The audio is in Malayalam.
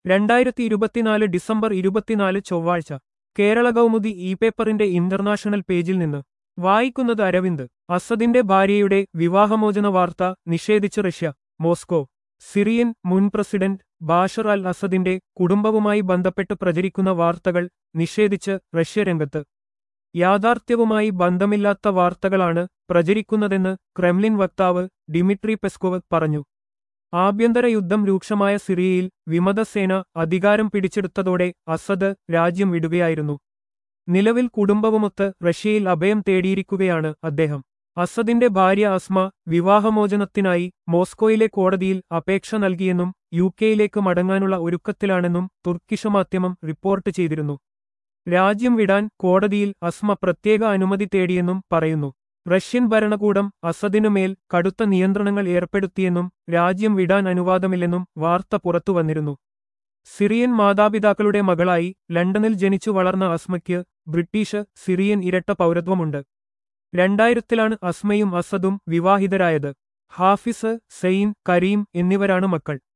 രണ്ടായിരത്തി ഇരുപത്തിനാല് ഡിസംബർ ഇരുപത്തിനാല് ചൊവ്വാഴ്ച കേരള കൗമുദി ഇ പേപ്പറിന്റെ ഇന്റർനാഷണൽ പേജിൽ നിന്ന് വായിക്കുന്നത് അരവിന്ദ് അസദിന്റെ ഭാര്യയുടെ വിവാഹമോചന വാർത്ത നിഷേധിച്ച് റഷ്യ മോസ്കോ സിറിയൻ മുൻ പ്രസിഡന്റ് ബാഷർ അൽ അസദിന്റെ കുടുംബവുമായി ബന്ധപ്പെട്ട് പ്രചരിക്കുന്ന വാർത്തകൾ നിഷേധിച്ച് റഷ്യ രംഗത്ത് യാഥാർത്ഥ്യവുമായി ബന്ധമില്ലാത്ത വാർത്തകളാണ് പ്രചരിക്കുന്നതെന്ന് ക്രെംലിൻ വക്താവ് ഡിമിട്രി പെസ്കോവ് പറഞ്ഞു ആഭ്യന്തര യുദ്ധം രൂക്ഷമായ സിറിയയിൽ വിമതസേന അധികാരം പിടിച്ചെടുത്തതോടെ അസദ് രാജ്യം വിടുകയായിരുന്നു നിലവിൽ കുടുംബവുമൊത്ത് റഷ്യയിൽ അഭയം തേടിയിരിക്കുകയാണ് അദ്ദേഹം അസദിന്റെ ഭാര്യ അസ്മ വിവാഹമോചനത്തിനായി മോസ്കോയിലെ കോടതിയിൽ അപേക്ഷ നൽകിയെന്നും യു കെയിലേക്ക് മടങ്ങാനുള്ള ഒരുക്കത്തിലാണെന്നും തുർക്കിഷ് മാധ്യമം റിപ്പോർട്ട് ചെയ്തിരുന്നു രാജ്യം വിടാൻ കോടതിയിൽ അസ്മ പ്രത്യേക അനുമതി തേടിയെന്നും പറയുന്നു റഷ്യൻ ഭരണകൂടം അസദിനുമേൽ കടുത്ത നിയന്ത്രണങ്ങൾ ഏർപ്പെടുത്തിയെന്നും രാജ്യം വിടാൻ അനുവാദമില്ലെന്നും വാർത്ത പുറത്തുവന്നിരുന്നു സിറിയൻ മാതാപിതാക്കളുടെ മകളായി ലണ്ടനിൽ ജനിച്ചു വളർന്ന അസ്മയ്ക്ക് ബ്രിട്ടീഷ് സിറിയൻ ഇരട്ട പൗരത്വമുണ്ട് രണ്ടായിരത്തിലാണ് അസ്മയും അസദും വിവാഹിതരായത് ഹാഫിസ് സെയിൻ കരീം എന്നിവരാണ് മക്കൾ